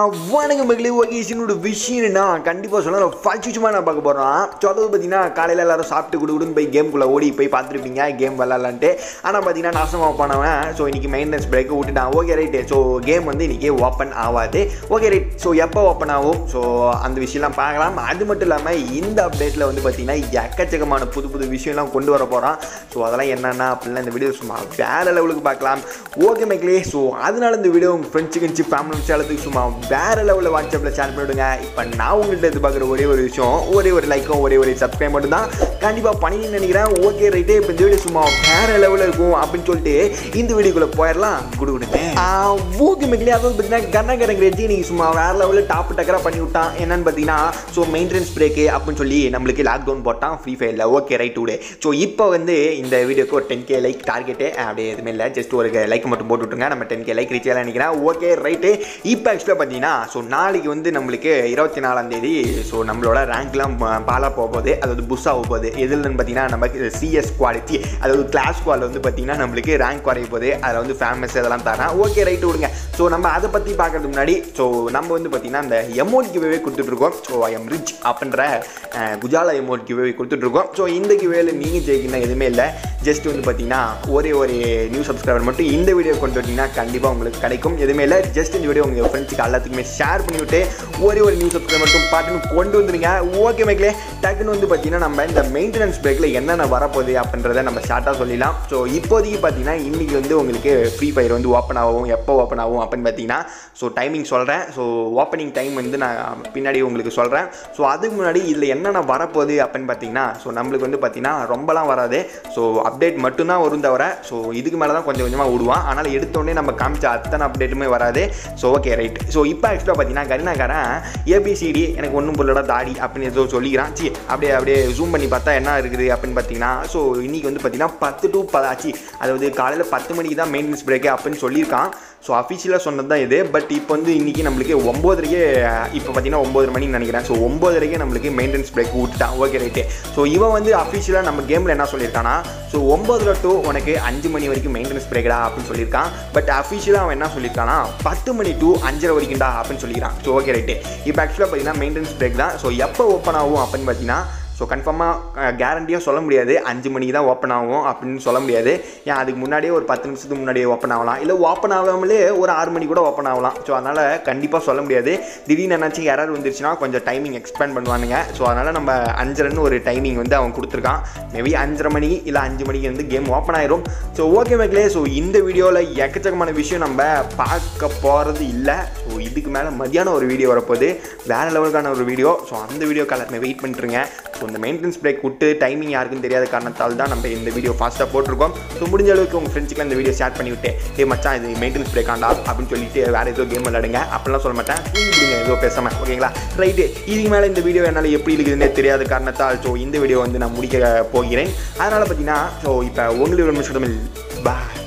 வணக்கம் மகளே ஓகே என்னோட விஷயம்னா கண்டிப்பாக சொல்ல ஃபர்ஸ்ட் சும்மா நான் பார்க்க போகிறோம் ஸோ அதாவது பார்த்தீங்கன்னா காலையில் எல்லாரும் சாப்பிட்டு குடுக்குடுன்னு போய் கேம்குள்ளே ஓடி போய் பார்த்துருப்பீங்க கேம் விளாட்லான்ட்டு ஆனால் பார்த்தீங்கன்னா நாசமாக போனவன் ஸோ இன்னைக்கு மெயின்டெனன்ஸ் பிரேக் விட்டுட்டான் ஓகே ரைட்டு ஸோ கேம் வந்து இன்றைக்கி ஓப்பன் ஆகாது ஓகே ரைட் ஸோ எப்போ ஓப்பன் ஆகும் ஸோ அந்த விஷயம்லாம் பார்க்கலாம் அது மட்டும் இல்லாமல் இந்த அப்டேட்டில் வந்து பார்த்தீங்கன்னா எக்கச்சக்கமான புது புது விஷயம்லாம் கொண்டு வர போகிறான் ஸோ அதெல்லாம் என்னென்ன அப்படிலாம் இந்த வீடியோ சும்மா வேறு லெவலுக்கு பார்க்கலாம் ஓகே மக்களே ஸோ அதனால இந்த வீடியோ உங்கள் ஃப்ரெண்ட்ஸுக்கு இருந்துச்சு ஃபேமிலி சேலத்துக்கு சும்மா வேறு லெவலில் வாட்ஸ்அப்பில் ஷேர் பண்ணிவிடுங்க இப்போ நான் உங்கள்கிட்ட எதிர்பார்க்குற ஒரே ஒரு விஷயம் ஒரே ஒரு லைக்கும் ஒரே ஒரு சப்ஸ்கிரைப் மட்டும் தான் கண்டிப்பாக பண்ணின்னு நினைக்கிறேன் ஓகே ரைட்டே இப்போ இந்த வீடியோ சும்மா வேறு லெவலில் இருக்கும் அப்படின்னு சொல்லிட்டு இந்த வீடியோக்குள்ளே போயிடலாம் குடு கொடுங்க ஓகே மக்களே அதாவது பார்த்தீங்கன்னா கண்ணகரங்க ரெட்டி நீங்கள் சும்மா வேறு லெவலில் டாப் டக்கராக பண்ணி விட்டான் என்னன்னு பார்த்தீங்கன்னா ஸோ மெயின்டெனன்ஸ் பிரேக்கு அப்படின்னு சொல்லி நம்மளுக்கு லாக்டவுன் போட்டான் ஃப்ரீ ஃபயரில் ஓகே ரைட் டூடே ஸோ இப்போ வந்து இந்த வீடியோக்கு ஒரு டென் கே லைக் டார்கெட்டு அப்படியே எதுவுமே இல்லை ஜஸ்ட் ஒரு லைக் மட்டும் போட்டு விட்டுருங்க நம்ம டென் கே லைக் ரீச் ஆகலாம் நினைக்கிறேன் ஓகே ரைட்டு இப்போ ஆக்சுவலாக பார்த்தீங்கன்னா ஸோ நாளைக்கு வந்து நம்மளுக்கு இருபத்தி நாலாம் தேதி ஸோ நம்மளோட ரேங்க்லாம் பாலாக போக போகுது அதாவது புஷ் ஆக போகுது எதுலன்னு பார்த்தீங்கன்னா நம்ம சிஎஸ் குவாலிட்டி அதாவது கிளாஸ் குவால் வந்து பார்த்தீங்கன்னா நம்மளுக்கு ரேங்க் குறைய போகுது அதில் வந்து ஃபேமஸ் இதெல்லாம் தரேன் ஓகே ரைட்டு விடுங்க ஸோ நம்ம அதை பற்றி பார்க்கறதுக்கு முன்னாடி ஸோ நம்ம வந்து பார்த்தீங்கன்னா இந்த எமோட் கிவே கொடுத்துட்ருக்கோம் ஸோ ஐ எம் ரிச் அப்படின்ற அஹ், குஜாலா எமோட் கிவே கொடுத்துட்ருக்கோம் ஸோ இந்த கிவேல நீங்கள் ஜெயிக்கணும் எதுவுமே இல்லை ஜஸ்ட் வந்து பார்த்தீங்கன்னா ஒரே ஒரு நியூ சப்ஸ்கிரைபர் மட்டும் இந்த வீடியோ கொண்டு வந்தீங்கன்னா கண்டிப்பாக உங்களுக்கு கிடைக்கும் எதுவுமே இல்லை ஜஸ்ட் இந்த வீடியோ உங்கள் ஃப்ரெண்ட்ஸுக்கு எல்லாத்துக்குமே ஷேர் பண்ணிவிட்டு ஒரே ஒரு நியூ சப்ஸ்கிரைபர் மட்டும் பாட்டுன்னு கொண்டு வந்துருங்க ஓகே மேக்லே டக்குன்னு வந்து பார்த்தீங்கன்னா நம்ம இந்த மெயின்டெனன்ஸ் பிரேக்கில் என்னென்ன வரப்போகுது அப்படின்றத நம்ம ஷார்ட்டாக சொல்லிடலாம் ஸோ இப்போதைக்கு பார்த்தீங்கன்னா இன்றைக்கி வந்து உங்களுக்கு ஃப்ரீ ஃபயர் வந்து ஓப்பன் ஆகும் எப்போ ஓப்பன் ஆகும் அப்படின்னு பார்த்தீங்கன்னா ஸோ டைமிங் சொல்கிறேன் ஸோ ஓப்பனிங் டைம் வந்து நான் பின்னாடி உங்களுக்கு சொல்கிறேன் ஸோ அதுக்கு முன்னாடி இதில் என்னென்ன வரப்போகுது அப்படின்னு பார்த்தீங்கன்னா ஸோ நம்மளுக்கு வந்து பார்த்தீங்கன்னா ரொம்பலாம் வராது ஸோ அப்டேட் மட்டும்தான் வரும் தவிர ஸோ இதுக்கு மேலே தான் கொஞ்சம் கொஞ்சமாக விடுவான் அதனால் எடுத்தோடனே நம்ம காமிச்ச அத்தனை அப்டேட்டுமே வராது ஸோ ஓகே ரைட் ஸோ இப்போ ஆக்சுவலாக பார்த்தீங்கன்னா கருணாக்காரன் ஏபிசிடி எனக்கு ஒன்றும் புள்ளடா தாடி அப்படின்னு ஏதோ சொல்லிக்கிறான் சி அப்படியே அப்படியே ஜூம் பண்ணி பார்த்தா என்ன இருக்குது அப்படின்னு பார்த்தீங்கன்னா ஸோ இன்னைக்கு வந்து பார்த்தீங்கன்னா பத்து டு பதாச்சு அதாவது காலையில் பத்து மணிக்கு தான் மெயின்டெனன்ஸ் பிரேக்கு அப்படின்னு சொல்லியிருக்கான் ஸோ அஃபிஷியலாக சொன்னது தான் இது பட் இப்போ வந்து இன்றைக்கி நம்மளுக்கு ஒம்போதரைக்கே இப்போ பார்த்தீங்கன்னா ஒம்பது மணின்னு நினைக்கிறேன் ஸோ ஒம்போதரைக்கே நம்மளுக்கு மெயின்டெனன்ஸ் பிரேக் விட்டுட்டான் ஓகே ரைட்டு ஸோ இவன் வந்து அஃபிஷியலாக நம்ம கேமில் என்ன சொல்லியிருக்கானா ஸோ ஒம்பதுல டு உனக்கு அஞ்சு மணி வரைக்கும் மெயின்டெனன்ஸ் பிரேக்கடா அப்படின்னு சொல்லியிருக்கான் பட் அஃபிஷியலாக அவன் என்ன சொல்லியிருக்கானா பத்து மணி டு அஞ்சரை வரைக்கும்டா அப்படின்னு சொல்லிக்கிறான் ஸோ ஓகே ரைட்டு இப்போ ஆக்சுவலாக பார்த்தீங்கன்னா மெயின்டெனன்ஸ் பிரேக் தான் ஸோ எப்போ ஓப்பன் ஆகும் அப்படின்னு பார்த்தீங்கன்னா ஸோ கன்ஃபார்மாக கேரண்டியாக சொல்ல முடியாது அஞ்சு மணிக்கு தான் ஓப்பன் ஆகும் அப்படின்னு சொல்ல முடியாது ஏன் அதுக்கு முன்னாடியே ஒரு பத்து நிமிஷத்துக்கு முன்னாடியே ஓப்பன் ஆகலாம் இல்லை ஓப்பன் ஆகாமலே ஒரு ஆறு மணி கூட ஓப்பன் ஆகலாம் ஸோ அதனால் கண்டிப்பாக சொல்ல முடியாது திடீர்னு என்னாச்சும் யாராவது வந்துருச்சுன்னா கொஞ்சம் டைமிங் எக்ஸ்பேண்ட் பண்ணுவானுங்க ஸோ அதனால் நம்ம அஞ்சரைன்னு ஒரு டைமிங் வந்து அவன் கொடுத்துருக்கான் மேபி அஞ்சரை மணி இல்லை அஞ்சு மணிக்கு வந்து கேம் ஓப்பன் ஆயிரும் ஸோ ஓகே மேக்லே ஸோ இந்த வீடியோவில் எக்கச்சக்கமான விஷயம் நம்ம பார்க்க போகிறது இல்லை ஸோ இதுக்கு மேலே மதியானம் ஒரு வீடியோ வரப்போகுது வேறு லெவலுக்கான ஒரு வீடியோ ஸோ அந்த வீடியோ எல்லாருமே வெயிட் பண்ணிட்டுருங்க ஸோ இந்த மெயின்டெனன்ஸ் பிரேக் விட்டு டைமிங் யாருக்கும் தெரியாத காரணத்தால் தான் நம்ம இந்த வீடியோ ஃபாஸ்ட்டாக போட்டிருக்கோம் ஸோ முடிஞ்ச அளவுக்கு உங்கள் ஃப்ரெண்ட்ஸுக்குலாம் இந்த வீடியோ ஷேர் பண்ணி விட்டு ஏ மச்சான் இது மெயின்டெனன்ஸ் பிரேக் ஆண்டா அப்படின்னு சொல்லிட்டு வேறு ஏதோ கேம் விளையாடுங்க அப்படிலாம் சொல்ல மாட்டேன் தூங்கிடுங்க ஏதோ பேசாமல் ஓகேங்களா ரைட்டு இதுக்கு மேலே இந்த வீடியோ என்னால் எப்படி இருக்குதுன்னே தெரியாத காரணத்தால் ஸோ இந்த வீடியோ வந்து நான் முடிக்க போகிறேன் அதனால் பார்த்தீங்கன்னா ஸோ இப்போ உங்களுக்கு ஒரு நிமிஷம் பாய்